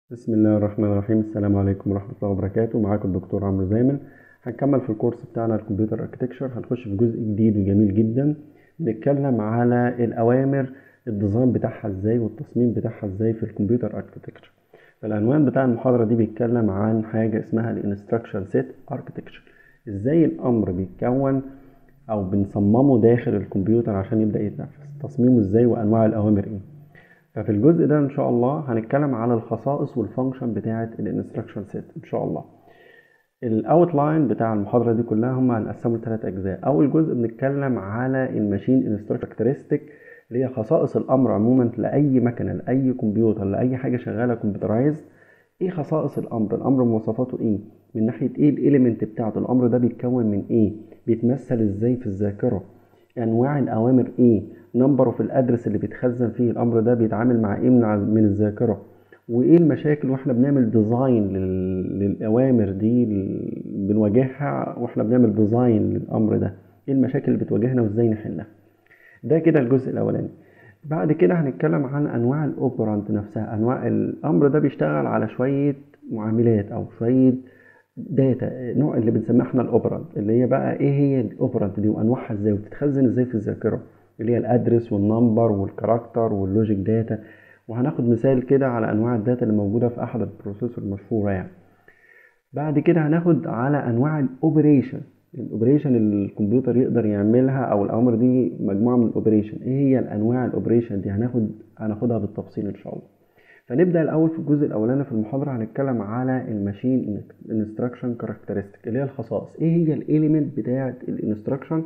بسم الله الرحمن الرحيم السلام عليكم ورحمة الله وبركاته معاكم الدكتور عمرو زايمن هنكمل في الكورس بتاعنا الكمبيوتر اركتكشر هنخش في جزء جديد وجميل جدا بنتكلم على الأوامر الديزاين بتاعها ازاي والتصميم بتاعها ازاي في الكمبيوتر اركتكشر فالعنوان بتاع المحاضرة دي بيتكلم عن حاجة اسمها الانستراكشن سيت اركتكشر ازاي الأمر بيتكون أو بنصممه داخل الكمبيوتر عشان يبدأ يتنفذ تصميمه ازاي وأنواع الأوامر ايه ففي الجزء ده ان شاء الله هنتكلم على الخصائص والفانكشن بتاعه الانستراكشن سيت ان شاء الله الاوتلاين بتاع المحاضره دي كلها هم هنقسمهم لثلاث اجزاء اول جزء بنتكلم على الماشين انستراكتورستيك اللي هي خصائص الامر عموما لاي مكنه لاي كمبيوتر لاي حاجه شغاله كمبيوترايزد ايه خصائص الامر الامر مواصفاته ايه من ناحيه ايه الاليمنت بتاعته الامر ده بيتكون من ايه بيتمثل ازاي في الذاكره انواع الاوامر ايه نمبر اوف الادرس اللي بيتخزن فيه الامر ده بيتعامل مع ايه من من الذاكره وايه المشاكل واحنا بنعمل ديزاين للاوامر دي بنواجهها واحنا بنعمل ديزاين للامر ده ايه المشاكل اللي بتواجهنا وازاي نحلها ده كده الجزء الاولاني بعد كده هنتكلم عن انواع الاوبرانت نفسها انواع الامر ده بيشتغل على شويه معاملات او شويه داتا نوع اللي بنسميه احنا الاوبرانت اللي هي بقى ايه هي الاوبرانت دي وانواعها ازاي وبتتخزن ازاي في الذاكره اللي هي الادرس والنمبر والكاركتر واللوجيك داتا وهناخد مثال كده على انواع الداتا اللي موجوده في احد البروسيسور المشهوره يعني بعد كده هناخد على انواع الاوبريشن الاوبريشن اللي الكمبيوتر يقدر يعملها او الاوامر دي مجموعه من الاوبريشن ايه هي الانواع الاوبريشن دي هناخد هناخدها بالتفصيل ان شاء الله فنبدا الاول في الجزء الاولاني في المحاضره هنتكلم على الماشين انستراكشن كاركترستيك اللي هي الخصائص ايه هي الاليمنت بتاعه الانستراكشن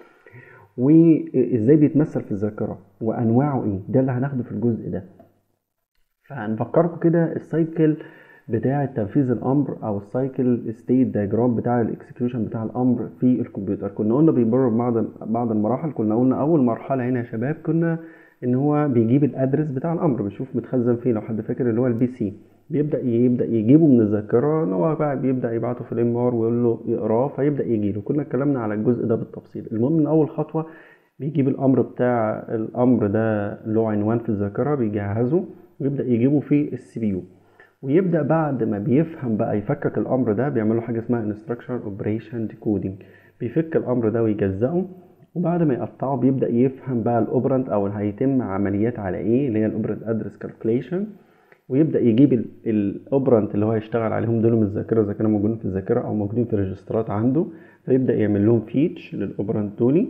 وازاي بيتمثل في الذاكره وانواعه ايه ده اللي هناخده في الجزء ده فهنفكركم كده السايكل بتاع تنفيذ الامر او السايكل ستيت دايجرام بتاع الاكسكيوشن بتاع الامر في الكمبيوتر كنا قلنا بيمر ببعض بعض المراحل كنا قلنا اول مرحله هنا يا شباب كنا ان هو بيجيب الادرس بتاع الامر بيشوف متخزن فيه لو حد فاكر اللي هو البي سي بيبدا يبدا يجيبه من الذاكره ان هو بقى بيبدا يبعته في الام ار ويقول له يقراه فيبدا يجي له كنا اتكلمنا على الجزء ده بالتفصيل المهم ان اول خطوه بيجيب الامر بتاع الامر ده له عنوان في الذاكره بيجهزه ويبدا يجيبه في السي بي يو ويبدا بعد ما بيفهم بقى يفكك الامر ده بيعمل له حاجه اسمها انستراكشن اوبريشن ديكودنج بيفك الامر ده ويجزئه وبعد ما يقطعه بيبدا يفهم بقى الاوبرنت او اللي هيتم عمليات على ايه اللي هي الاوبرنت ادرس كالكوليشن ويبدا يجيب الاوبرنت اللي هو هيشتغل عليهم دول من الذاكره اذا كانوا موجودين في الذاكره او موجودين في الريجسترات عنده فيبدا يعمل لهم فيتش للاوبرنت دولي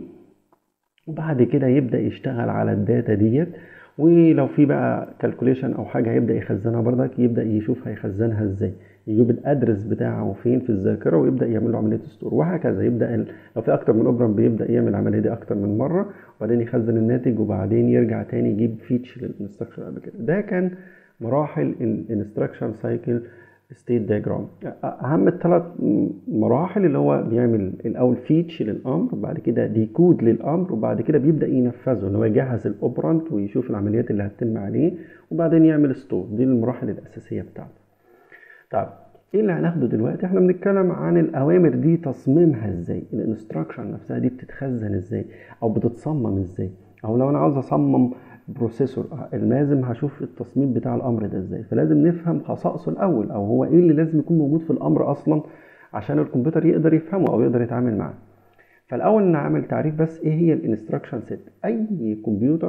وبعد كده يبدا يشتغل على الداتا ديت ولو في بقى كالكوليشن او حاجه هيبدا يخزنها بردك يبدا يشوف هيخزنها ازاي يجيب الادرس بتاعه فين في الذاكره ويبدا يعمل له عمليه ستور وهكذا يبدا لو في اكتر من اوبران بيبدا يعمل العمليه دي اكتر من مره وبعدين يخزن الناتج وبعدين يرجع تاني يجيب فيتش للانستراكشن قبل كده ده كان مراحل الانستراكشن سايكل ستيت دياجرام اهم الثلاث مراحل اللي هو بيعمل الاول فيتش للامر وبعد كده ديكود للامر وبعد كده بيبدا ينفذه اللي هو يجهز الاوبرانت ويشوف العمليات اللي هتتم عليه وبعدين يعمل ستور دي المراحل الاساسيه بتاعته طيب ايه اللي هناخده دلوقتي احنا بنتكلم عن الاوامر دي تصميمها ازاي الانستراكشن نفسها دي بتتخزن ازاي او بتتصمم ازاي او لو انا عاوز اصمم بروسيسور لازم هشوف التصميم بتاع الامر ده ازاي فلازم نفهم خصائصه الاول او هو ايه اللي لازم يكون موجود في الامر اصلا عشان الكمبيوتر يقدر يفهمه او يقدر يتعامل معاه فالاول نعمل تعريف بس ايه هي الانستراكشن سيت اي كمبيوتر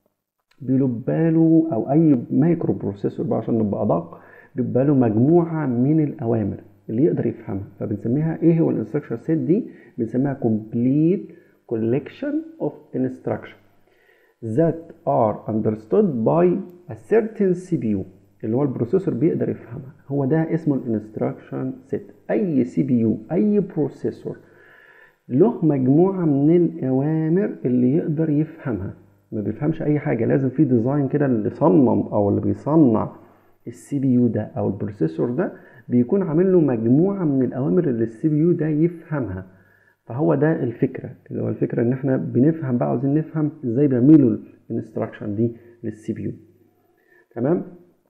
بيلباله او اي مايكرو بروسيسور بقى عشان نبقى ادق بيبقى له مجموعه من الاوامر اللي يقدر يفهمها فبنسميها ايه هو الانستراكشن سيت دي بنسميها complete collection of instruction that are understood by a certain CPU اللي هو البروسيسور بيقدر يفهمها هو ده اسمه الانستراكشن سيت اي سي بي يو اي بروسيسور له مجموعه من الاوامر اللي يقدر يفهمها ما بيفهمش اي حاجه لازم في ديزاين كده اللي صمم او اللي بيصنع السي بي يو ده او البروسيسور ده بيكون عامل له مجموعه من الاوامر اللي السي بي يو ده يفهمها فهو ده الفكره اللي هو الفكره ان احنا بنفهم بقى عاوزين نفهم ازاي بيعملوا الانستراكشن دي للسي بي يو تمام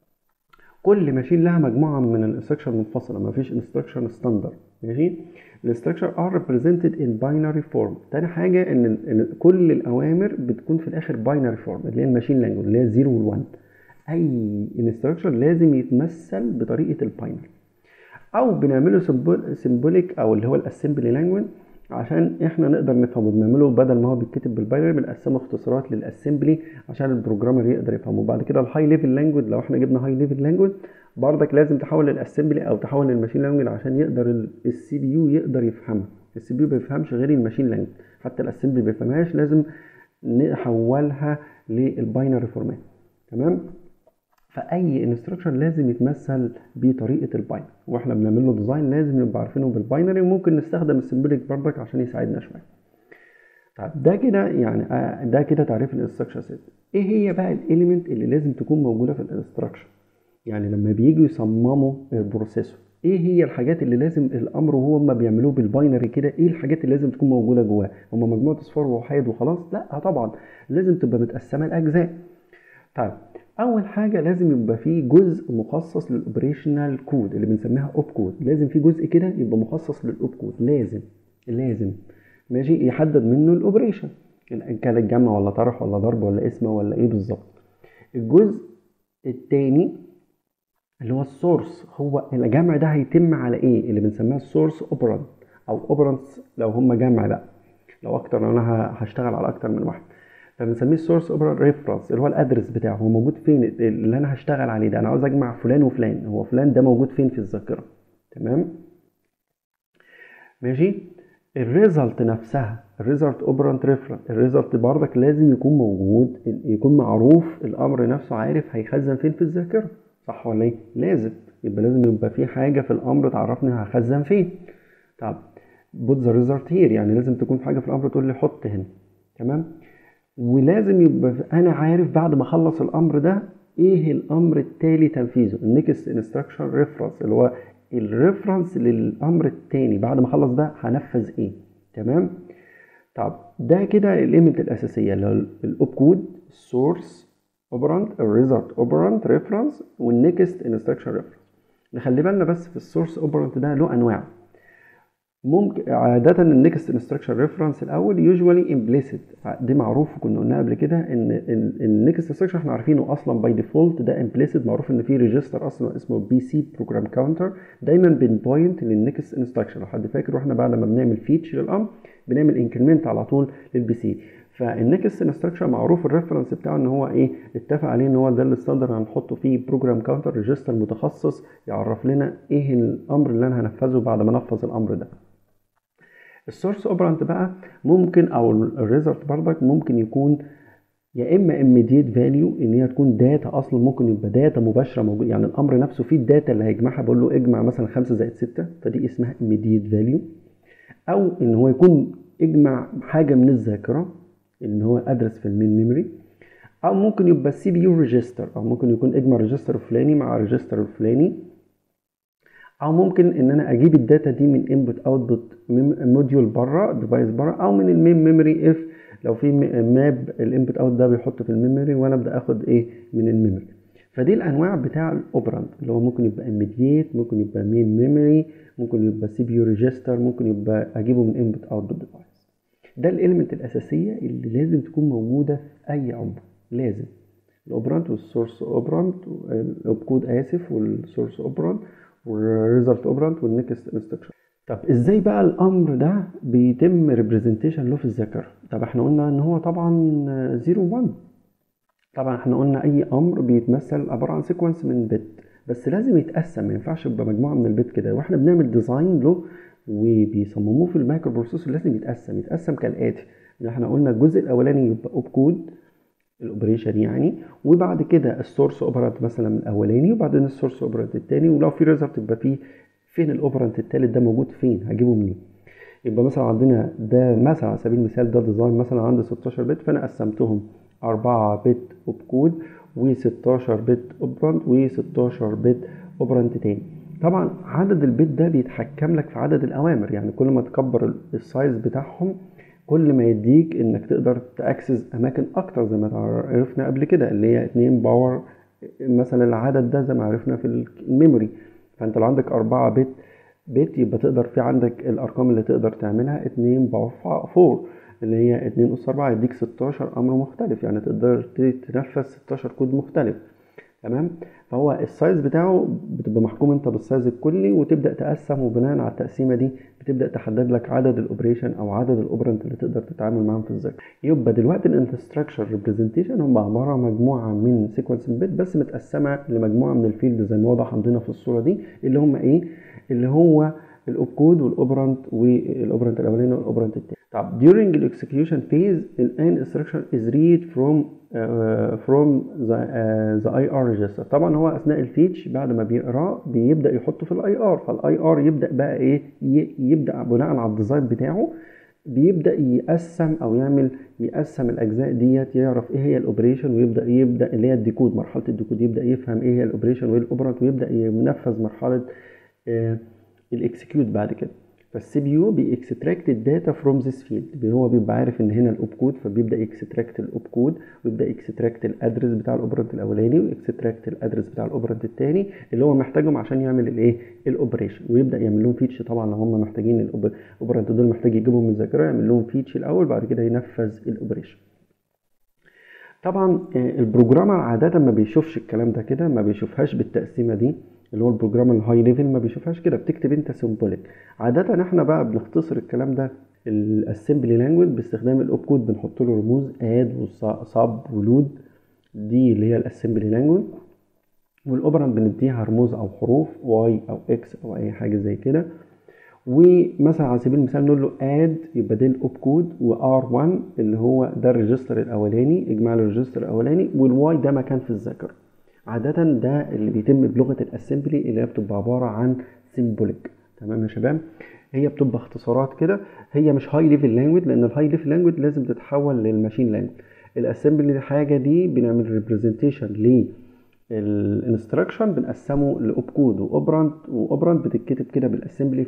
كل ماشين لها مجموعه من الانستراكشن منفصله ما فيش انستراكشن ستاندرد ماشي الانستراكشن ار ريبريزنتد ان باينري فورم تاني حاجه ان كل الاوامر بتكون في الاخر باينري فورم اللي هي الماشين لانجوج اللي هي 0 وال1 اي انستراكشن لازم يتمثل بطريقه الباينري او بنعمله سيمبوليك او اللي هو الاسمبلي لانجوج عشان احنا نقدر نفهمه بنعمله بدل ما هو بيتكتب بالباينري بنقسمه اختصارات للاسمبلي عشان البروجرامر يقدر يفهمه بعد كده الهاي ليفل لانجوج لو احنا جبنا هاي ليفل لانجوج برضك لازم تحول للاسمبلي او تحول للماشين لانجوج عشان يقدر السي بي يو يقدر يفهمها السي بي يو ما بيفهمش غير الماشين لانجوج حتى الاسمبلي ما بيفهمهاش لازم نحولها للباينري فورمات تمام فاي انستراكشن لازم يتمثل بطريقه الباينري واحنا بنعمل له ديزاين لازم نبقى عارفينه بالباينري وممكن نستخدم السيمبوليك برضك عشان يساعدنا شويه طيب ده كده يعني ده كده تعريف الانستراكشن سيت ايه هي بقى الاليمنت اللي لازم تكون موجوده في الانستراكشن يعني لما بييجوا يصمموا البروسيسور ايه هي الحاجات اللي لازم الامر وهو ما بيعملوه بالباينري كده ايه الحاجات اللي لازم تكون موجوده جواه هم مجموعه اصفار ووحيد وخلاص لا طبعا لازم تبقى متقسمه لاجزاء طيب اول حاجه لازم يبقى فيه جزء مخصص للاوبريشنال كود اللي بنسميها اوب كود لازم في جزء كده يبقى مخصص للاوب كود لازم لازم ماشي يحدد منه الاوبريشن ان كان الجمع ولا طرح ولا ضرب ولا اسم ولا ايه بالظبط الجزء الثاني اللي هو السورس هو الجمع ده هيتم على ايه اللي بنسميها السورس اوبرانت او اوبرانتس لو هم جمع بقى لو اكتر لو انا هشتغل على اكتر من واحد فبنسميه السورس اوبرا ريفرنس اللي هو الادرس بتاعه هو موجود فين اللي انا هشتغل عليه ده انا عاوز اجمع فلان وفلان هو فلان ده موجود فين في الذاكره تمام ماشي الريزلت نفسها الريزلت اوبرانت ريفرنس الريزلت بردك لازم يكون موجود يكون معروف الامر نفسه عارف هيخزن فين في الذاكره صح ولا ايه لازم يبقى لازم يبقى في حاجه في الامر تعرفني هخزن فين طب بوت ذا ريزلت هير يعني لازم تكون في حاجه في الامر تقول لي حط هنا تمام ولازم يبقى انا عارف بعد ما اخلص الامر ده ايه الامر التالي تنفيذه النكست انستراكشن ريفرنس اللي هو الريفرنس للامر التاني بعد ما اخلص ده هنفذ ايه تمام طب ده كده الايمنت الاساسيه اللي هو الاوب كود السورس اوبرانت الريزلت اوبرانت ريفرنس والنكست انستراكشن ريفرنس نخلي بالنا بس في السورس اوبرانت ده له انواع ممكن عادة النكست انستراكشن ريفرنس الأول يوجوالي امبليسيت دي معروف كنا قلنا قبل كده إن النكست انستراكشن احنا عارفينه أصلا باي ديفولت ده امبليسيت معروف إن في ريجستر أصلا اسمه بي سي بروجرام كاونتر دايما بنبوينت للنكست انستراكشن لو حد فاكر واحنا بعد ما بنعمل فيتش للأمر بنعمل انكريمنت على طول للبي سي فالنكست انستراكشن معروف الريفرنس بتاعه ان هو ايه اتفق عليه ان هو ده الستاندر هنحطه فيه بروجرام كاونتر ريجستر متخصص يعرف لنا ايه الامر اللي انا هنفذه بعد ما انفذ الامر ده السورس اوبرانت بقى ممكن او الريزلت برضك ممكن يكون يا اما immediate فاليو ان هي تكون داتا اصلا ممكن يبقى داتا مباشره موجود يعني الامر نفسه فيه الداتا اللي هيجمعها بقول له اجمع مثلا 5 زائد 6 فدي اسمها immediate فاليو او ان هو يكون اجمع حاجه من الذاكره ان هو ادرس في المين ميموري او ممكن يبقى سي بي يو ريجستر او ممكن يكون اجمع ريجستر الفلاني مع ريجستر الفلاني او ممكن ان انا اجيب الداتا دي من انبوت اوتبوت موديول بره ديفايس بره او من المين ميموري اف لو في ماب الانبوت اوت ده بيحط في الميموري وانا ابدا اخد ايه من الميموري فدي الانواع بتاع الاوبراند اللي هو ممكن يبقى immediate ممكن يبقى مين ميموري ممكن يبقى سي بي يو ريجستر ممكن يبقى اجيبه من انبوت اوتبوت ديفايس ده الاليمنت الاساسيه اللي لازم تكون موجوده في اي امر لازم الاوبراند والسورس اوبراند الاوبكود اسف والسورس اوبراند والريزلت اوبراند والنكست انستراكشن طب ازاي بقى الامر ده بيتم ريبريزنتيشن له في الذاكره طب احنا قلنا ان هو طبعا 0 1 طبعا احنا قلنا اي امر بيتمثل عباره عن سيكونس من بت بس لازم يتقسم ما ينفعش يبقى مجموعه من البت كده واحنا بنعمل ديزاين له وبيصمموه في المايكرو بروسيسور لازم يتقسم يتقسم كالاتي اللي احنا قلنا الجزء الاولاني يبقى اوب كود الاوبريشن يعني وبعد كده السورس اوبرانت مثلا الاولاني وبعدين السورس اوبرانت الثاني ولو في ريزلت يبقى فيه فين الاوبرانت الثالث ده موجود فين هجيبه منين يبقى مثلا عندنا ده مثلا على سبيل المثال ده ديزاين مثلا عندي 16 بت فانا قسمتهم 4 بت اوب كود و16 بت اوبرانت و16 بت اوبرانت تاني طبعا عدد البت ده بيتحكم لك في عدد الاوامر يعني كل ما تكبر السايز بتاعهم كل ما يديك انك تقدر تاكسس اماكن اكتر زي ما عرفنا قبل كده اللي هي 2 باور مثلا العدد ده زي ما عرفنا في الميموري فانت لو عندك 4 بت بت يبقى تقدر في عندك الارقام اللي تقدر تعملها 2 باور 4 اللي هي 2 اس 4 يديك 16 امر مختلف يعني تقدر تنفذ 16 كود مختلف تمام فهو السايز بتاعه بتبقى محكوم انت بالسايز الكلي وتبدا تقسم وبناء على التقسيمه دي بتبدا تحدد لك عدد الاوبريشن او عدد الاوبرنت اللي تقدر تتعامل معاهم في الذاكره يبقى دلوقتي الانفراستراكشر ريبريزنتيشن هم عباره عن مجموعه من سيكونس بيت بس متقسمه لمجموعه من الفيلد زي ما واضح عندنا في الصوره دي اللي هم ايه اللي هو الاوب كود والاوبرنت والاوبرنت الاولاني والاوبرنت الثاني طب during the execution phase an instruction is read from uh, from the uh, the IR register طبعا هو اثناء التيتش بعد ما بيقراه بيبدا يحطه في الاي ار فالاي ار يبدا بقى ايه يبدا بناء على الديزاين بتاعه بيبدا يقسم او يعمل يقسم الاجزاء ديت يعرف ايه هي الاوبريشن ويبدا يبدا اللي هي الديكود مرحله الديكود يبدا يفهم ايه هي الاوبريشن وايه الاوبرنت ويبدا ينفذ مرحله uh, الاكسكيوت بعد كده فالسي بي يو بيكستراكت الداتا فروم ذيس فيلد هو بيبقى عارف ان هنا الاوب كود فبيبدا يكستراكت الاوب كود ويبدا يكستراكت الادرس بتاع الاوبرنت الاولاني ويكستراكت الادرس بتاع الاوبرنت الثاني اللي هو محتاجهم عشان يعمل الايه الاوبريشن ويبدا يعمل لهم فيتش طبعا لو هم محتاجين الاوبرنت دول محتاج يجيبهم من الذاكره يعمل لهم فيتش الاول بعد كده ينفذ الاوبريشن طبعا البروجرامر عاده ما بيشوفش الكلام ده كده ما بيشوفهاش بالتقسيمه دي اللي هو البروجرام الهاي ليفل ما بيشوفهاش كده بتكتب انت سيمبوليك عاده احنا بقى بنختصر الكلام ده الاسمبلي لانجوج باستخدام الاوب كود بنحط له رموز اد وصاب ولود دي اللي هي الاسمبلي لانجوج والاوبرنت بنديها رموز او حروف واي او اكس او اي حاجه زي كده ومثلا على سبيل المثال نقول له اد يبقى ده الاوب كود وار 1 اللي هو ده الريجستر الاولاني اجمالي الريجستر الاولاني والواي ده مكان في الذاكره عادة ده اللي بيتم بلغة الاسمبلي اللي هي بتبقى عبارة عن سيمبوليك تمام يا شباب هي بتبقى اختصارات كده هي مش هاي ليفل لانجوج لان الهاي ليفل لانجوج لازم تتحول للماشين لانجوج الاسمبلي حاجة دي بنعمل ريبريزنتيشن للانستراكشن بنقسمه لاوب كود واوبرانت واوبرانت بتتكتب كده بالاسمبلي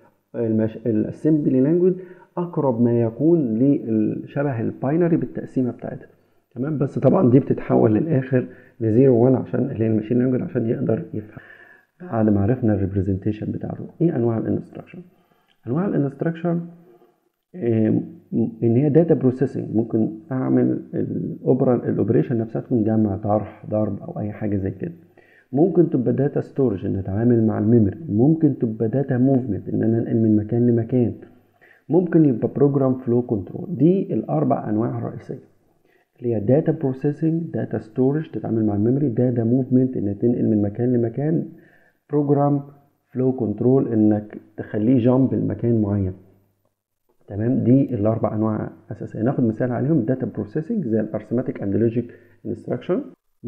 فالاسمبلي لانجوج اقرب ما يكون لشبه الباينري بالتقسيمه بتاعتها تمام بس طبعا دي بتتحول للاخر لزيرو 1 عشان اللي هي الماشين لانجوج عشان يقدر يفهم بعد ما عرفنا الريبريزنتيشن بتاعته ايه انواع الانستراكشن انواع الانستراكشن إيه ان هي داتا بروسيسنج ممكن اعمل الاوبرا الاوبريشن نفسها تكون جمع طرح ضرب او اي حاجه زي كده ممكن تبقى داتا ستورج ان اتعامل مع الميموري ممكن تبقى داتا موفمنت ان انا انقل من مكان لمكان ممكن يبقى بروجرام فلو كنترول دي الاربع انواع الرئيسيه اللي هي داتا بروسيسنج داتا ستورج تتعامل مع الميموري داتا موفمنت انك تنقل من مكان لمكان بروجرام فلو كنترول انك تخليه جامب لمكان معين تمام دي الاربع انواع اساسيه ناخد مثال عليهم الداتا بروسيسنج زي الارثماتيك اند لوجيك انستراكشن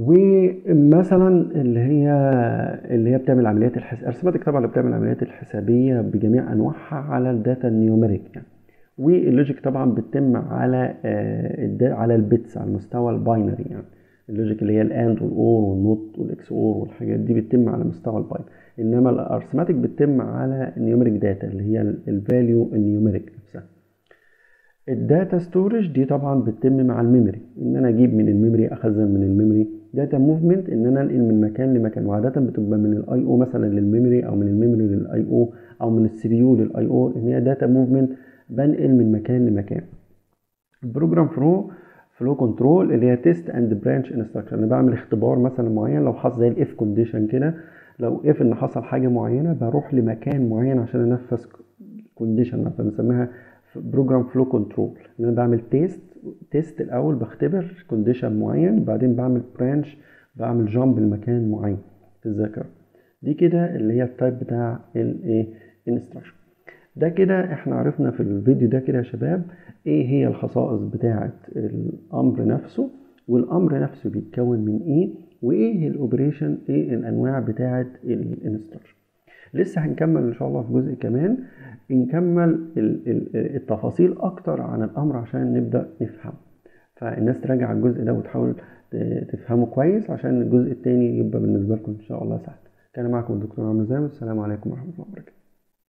ومثلا اللي هي اللي هي بتعمل عمليات الحساب ارثماتيك طبعا اللي بتعمل العمليات الحسابيه بجميع انواعها على الداتا النيوميريك يعني واللوجيك طبعا بتتم على على البيتس على المستوى الباينري يعني اللوجيك اللي هي الاند والاور والنوت والاكس اور والحاجات دي بتتم على مستوى الباينري انما الارثماتيك بتتم على النيوميريك داتا اللي هي الفاليو النيوميريك نفسها الداتا ستورج دي طبعا بتتم مع الميموري ان انا اجيب من الميموري اخزن من الميموري داتا موفمنت ان انا انقل من مكان لمكان وعاده بتبقى من الاي او مثلا للميموري او من الميموري للاي او او من السي بي يو للاي او ان هي داتا موفمنت بنقل من مكان لمكان البروجرام فلو فلو كنترول اللي هي تيست اند برانش انستراكشن انا بعمل اختبار مثلا معين لو حصل زي الاف كونديشن كده لو اف ان حصل حاجه معينه بروح لمكان معين عشان انفذ كونديشن فبنسميها بروجرام فلو كنترول ان انا بعمل تيست تيست الاول بختبر كونديشن معين بعدين بعمل برانش بعمل جامب لمكان معين في الذاكره دي كده اللي هي التايب بتاع الايه انستراكشن ده كده احنا عرفنا في الفيديو ده كده يا شباب ايه هي الخصائص بتاعه الامر نفسه والامر نفسه بيتكون من ايه وايه الاوبريشن ايه الانواع بتاعه الانستراكشن لسه هنكمل ان شاء الله في جزء كمان نكمل التفاصيل اكتر عن الامر عشان نبدا نفهم فالناس تراجع الجزء ده وتحاول تفهمه كويس عشان الجزء التاني يبقى بالنسبه لكم ان شاء الله سهل كان معكم الدكتور عمرو زاوي السلام عليكم ورحمه الله وبركاته